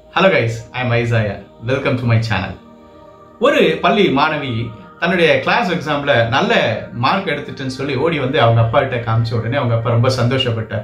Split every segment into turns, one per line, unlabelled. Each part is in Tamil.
hello guys I am Isaiah welcome to my channel ஒரு பள்ளி மாணவி தன்னுடைய கிளாஸ் எக்ஸாம்ல நல்ல மார்க் எடுத்துட்டுன்னு சொல்லி ஓடி வந்து அவங்க அப்பா கிட்ட காமிச்ச உடனே அவங்க அப்பா ரொம்ப சந்தோஷப்பட்டார்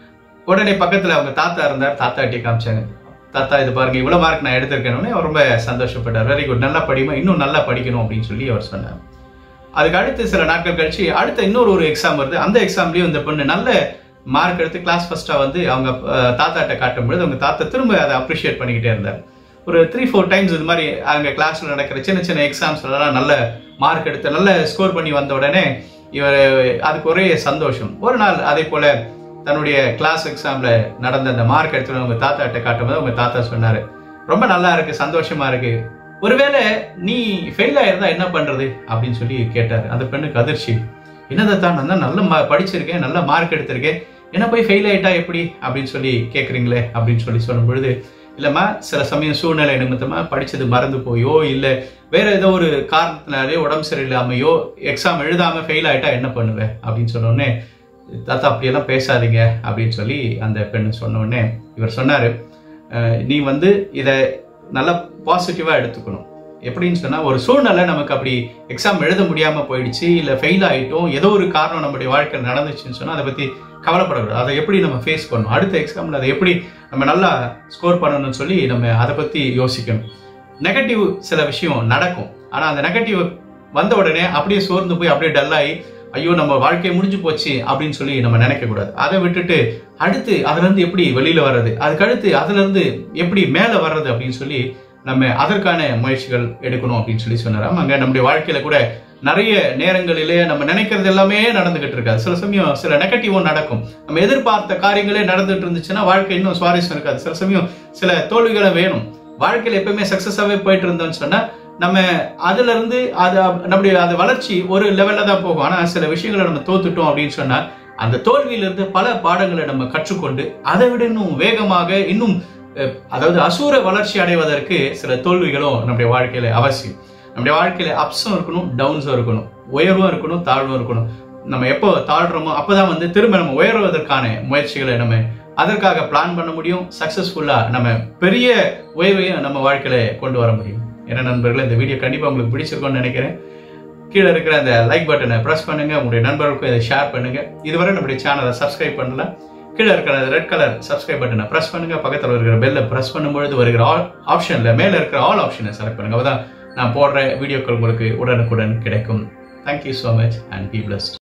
உடனே பக்கத்துல அவங்க தாத்தா இருந்தார் தாத்தா கிட்டே காமிச்சாங்க தாத்தா இது பாருங்க இவ்வளவு மார்க் நான் எடுத்திருக்கேன்னு அவர் ரொம்ப சந்தோஷப்பட்டார் வெரி குட் நல்லா படிமா இன்னும் நல்லா படிக்கணும் அப்படின்னு சொல்லி அவர் சொன்னார் அதுக்கு அடுத்து சில நாட்கள் கழிச்சு அடுத்த இன்னொரு ஒரு எக்ஸாம் வருது அந்த எக்ஸாம்லயும் இந்த பொண்ணு நல்ல மார்க் எடுத்து கிளாஸ் ஃபர்ஸ்டா வந்து அவங்க அஹ், தாத்தாட்ட காட்டும் பொழுது அவங்க தாத்தா திரும்ப அதை அப்ரிஷியேட் பண்ணிக்கிட்டே இருந்தார் ஒரு த்ரீ ஃபோர் டைம்ஸ் இது மாதிரி அங்க கிளாஸ்ல நடக்கிற சின்ன சின்ன எக்ஸாம்ஸ்லாம் நல்ல மார்க் எடுத்து நல்ல ஸ்கோர் பண்ணி வந்த உடனே இவர் அதுக்கு ஒரே சந்தோஷம் ஒரு நாள் அதே போல தன்னுடைய கிளாஸ் எக்ஸாம்ல நடந்த அந்த மார்க் எடுத்து அவங்க தாத்தாட்ட காட்டும் போது அவங்க தாத்தா சொன்னாரு ரொம்ப நல்லா இருக்கு சந்தோஷமா இருக்கு ஒருவேளை நீ ஃபெயில் ஆயிருந்தா என்ன பண்றது அப்படின்னு சொல்லி கேட்டாரு அந்த பெண்ணுக்கு அதிர்ச்சி என்னதை தான் நான் தான் நல்ல மா- படிச்சிருக்கேன் நல்ல மார்க் எடுத்திருக்கேன் என்ன போய் ஃபெயில் ஆயிட்டா எப்படி அப்படின்னு சொல்லி கேக்குறீங்களே அப்படின்னு சொல்லி சொல்லும் பொழுது இல்லம்மா சில சமயம் சூழ்நிலை நிமித்தமா படிச்சது மறந்து போயோ இல்ல வேற ஏதோ ஒரு காரணத்தினாலே உடம்பு சரியில்லாமையோ எக்ஸாம் எழுதாம ஃபெயில் ஆயிட்டா என்ன பண்ணுவேன் அப்படின்னு சொன்ன உடனே தாத்தா அப்படியெல்லாம் பேசாதீங்க அப்படின்னு சொல்லி அந்த பெண்ணு சொன்ன உடனே இவர் சொன்னாரு "அஹ், நீ வந்து இதை நல்லா பாசிட்டிவா எடுத்துக்கணும் எப்படின்னு சொன்னா ஒரு சூழ்நிலை நமக்கு அப்படி எக்ஸாம் எழுத முடியாம போயிடுச்சு இல்ல ஃபெயில் ஆயிட்டோம் ஏதோ ஒரு காரணம் நம்முடைய வாழ்க்கையில் நடந்துச்சுன்னு சொன்னா அதை பத்தி கவலைப்படக்கூடாது அதை எப்படி நம்ம ஃபேஸ் பண்ணணும் அடுத்த எக்ஸாம்ல அதை எப்படி நம்ம நல்லா ஸ்கோர் பண்ணணும்னு சொல்லி நம்ம அதை பத்தி யோசிக்கணும் நெகட்டிவ் சில விஷயம் நடக்கும் ஆனா அந்த நெகட்டிவ் வந்த உடனே அப்படியே சோர்ந்து போய் அப்படியே டல்லாகி ஐயோ நம்ம வாழ்க்கை முடிஞ்சு போச்சு அப்படின்னு சொல்லி நம்ம நினைக்க கூடாது அதை விட்டுட்டு அடுத்து அதுல இருந்து எப்படி வெளியில வர்றது அதுக்கு அடுத்து அதுல இருந்து எப்படி மேல வர்றது அப்படின்னு சொல்லி நம்ம அதற்கான முயற்சிகள் எடுக்கணும் அப்படின்னு சொல்லி சொன்னார் ஆமாங்க நம்முடைய வாழ்க்கையில கூட நிறைய நேரங்களிலே நம்ம நினைக்கிறது எல்லாமே நடந்துகிட்டு இருக்காது சில சமயம் சில நெகட்டிவும் நடக்கும் நம்ம எதிர்பார்த்த காரியங்களே நடந்துட்டு இருந்துச்சுன்னா வாழ்க்கை இன்னும் சுவாரஸ்யம் இருக்காது சில சமயம் சில தோல்விகளை வேணும் வாழ்க்கையில எப்பவுமே சக்சஸாவே போயிட்டு இருந்தோம்னு சொன்னா நம்ம அதுல இருந்து அது அப்- நம்முடைய அது வளர்ச்சி ஒரு லெவல்ல தான் போகும் ஆனா சில விஷயங்களை நம்ம தோத்துட்டோம் அப்படின்னு சொன்னா அந்த தோல்வியிலிருந்து பல பாடங்களை நம்ம கற்றுக்கொண்டு அதை விட இன்னும் வேகமாக இன்னும் அஹ், அதாவது அசூர வளர்ச்சி அடைவதற்கு சில தோல்விகளும் நம்முடைய வாழ்க்கையில அவசியம் நம்முடைய வாழ்க்கையில அப்ஸும் இருக்கணும் டவுன்ஸும் இருக்கணும் உயர்வும் இருக்கணும் தாழ்வும் இருக்கணும் நம்ம எப்போ தாழ்றோமோ அப்பதான் வந்து திரும்ப நம்ம உயர்வதற்கான முயற்சிகளை நம்ம அதற்காக பிளான் பண்ண முடியும் சக்சஸ்ஃபுல்லா நம்ம பெரிய உயர்வையும் நம்ம வாழ்க்கையில கொண்டு வர முடியும் என்ன நண்பர்களே இந்த வீடியோ கண்டிப்பா உங்களுக்கு பிடிச்சிருக்கும்னு நினைக்கிறேன் கீழே இருக்கிற அந்த லைக் பட்டனை பிரஸ் பண்ணுங்க உங்களுடைய நண்பர்களுக்கும் இதை ஷேர் பண்ணுங்க இதுவரை நம்முடைய சேனலை சப்ஸ்கிரைப் பண்ணல கீழே இருக்கிற ரெட் கலர் சப்ஸ்கிரைப் பட்டனை பிரஸ் பண்ணுங்க பக்கத்தில் இருக்கிற பெல்லை பிரஸ் பண்ணும்பொழுது வருகிற ஆல் ஆப்ஷன்ல மேல இருக்கிற ஆல் ஆப்ஷனை செலக்ட் பண்ணுங்க அப்பதான் நான் போடுற வீடியோக்கள் உங்களுக்கு உடனுக்குடன் கிடைக்கும் thank you so much and be blessed